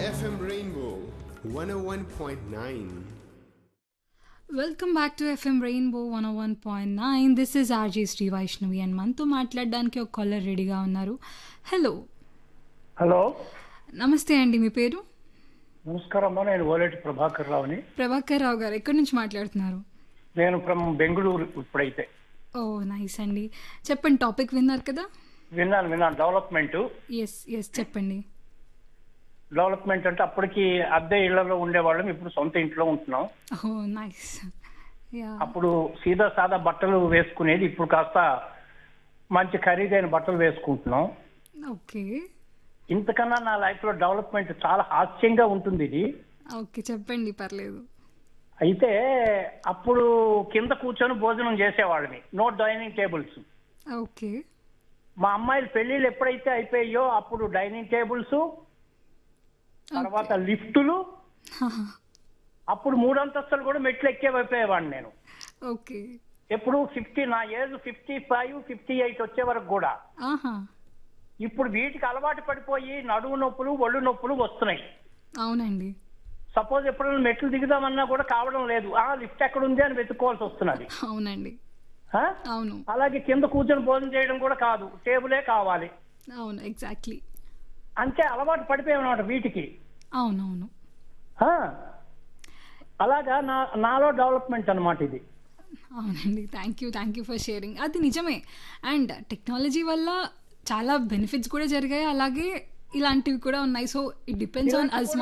FM Rainbow 101.9. Welcome back to FM rainbow one one point nine this is RJ Sri Vaishnavi and మనతో మాట్లాడడానికి ఒక caller రెడీగా ఉన్నారు hello hello నమస్తే అండి మీ పేరు నమస్కారం అమ్మా నేను ఓలేటి ప్రభాకర్ రావుని ప్రభాకర్ రావు గారు ఎక్కడి నుంచి మాట్లాడుతున్నారు నేను ఫ్రమ్ బెంగళూరు ఇప్పుడైతే ఓ నైస్ అండి చెప్పండి టాపిక్ విన్నారు కదా విన్నాను విన్నాను డెవలప్మెంట్ ఎస్ ఎస్ చెప్పండి డెవలప్మెంట్ అంటే అప్పటికి అద్దె ఇళ్లలో ఉండేవాళ్ళం ఇప్పుడు సొంత ఇంట్లో ఉంటున్నాం ఓ నైస్ యా అప్పుడు సీదా సాదా బట్టలు వేసుకునేది ఇప్పుడు కాస్త మంచి ఖరీదైన బట్టలు వేసుకుంటున్నాం ఓకే ఇంతకన్నా నా లైఫ్ లో డెవలప్మెంట్ చాలా హాస్యంగా ఉంటుంది ఇది ఓకే చెప్పండి పర్లేదు అయితే అప్పుడు కింద కూర్చొని భోజనం చేసేవాళ్ళని నో డైనింగ్ టేబుల్స్ ఓకే మా అమ్మాయిల పెళ్లిళ్ళు ఎప్పుడైతే అయిపోయాయో అప్పుడు డైనింగ్ టేబుల్స్ తర్వాత లిఫ్టులు అప్పుడు మూడు అంతస్తులు కూడా మెట్లు ఎక్కే అయిపోయేవాడిని నేను ఓకే ఎప్పుడు ఫిఫ్టీ నా age fifty five fifty eight వచ్చే వరకు కూడా ఆహా ఇప్పుడు వీటికి అలవాటు పడిపోయి నడుము నొప్పులు ఒళ్ళు నొప్పులు వస్తున్నాయి అవునండి సపోజ్ ఎప్పుడైనా మెట్లు దిగుదామన్నా కూడా కావడం లేదు ఆ లిఫ్ట్ ఎక్కడ ఉంది అని వెతుక్కోవాల్సి వస్తున్నది అవునండి ఆ? అవును అలాగే కింద కూర్చొని భోజనం చేయడం కూడా కాదు టేబులే కావాలి అవును ఎగ్జాక్ట్లీ అంతే అలవాటు పడిపోయామన్నమాట వీటికి అవునవును ఆ? అలాగా నా నాలో డెవలప్మెంట్ అన్నమాట ఇది అవునండి thank you thank you for sharing అది నిజమే అండ్ టెక్నాలజీ వల్ల చాలా బెనిఫిట్స్ కూడా జరిగాయి అలాగే ఇలాంటివి కూడా ఉన్నాయి so it depends on us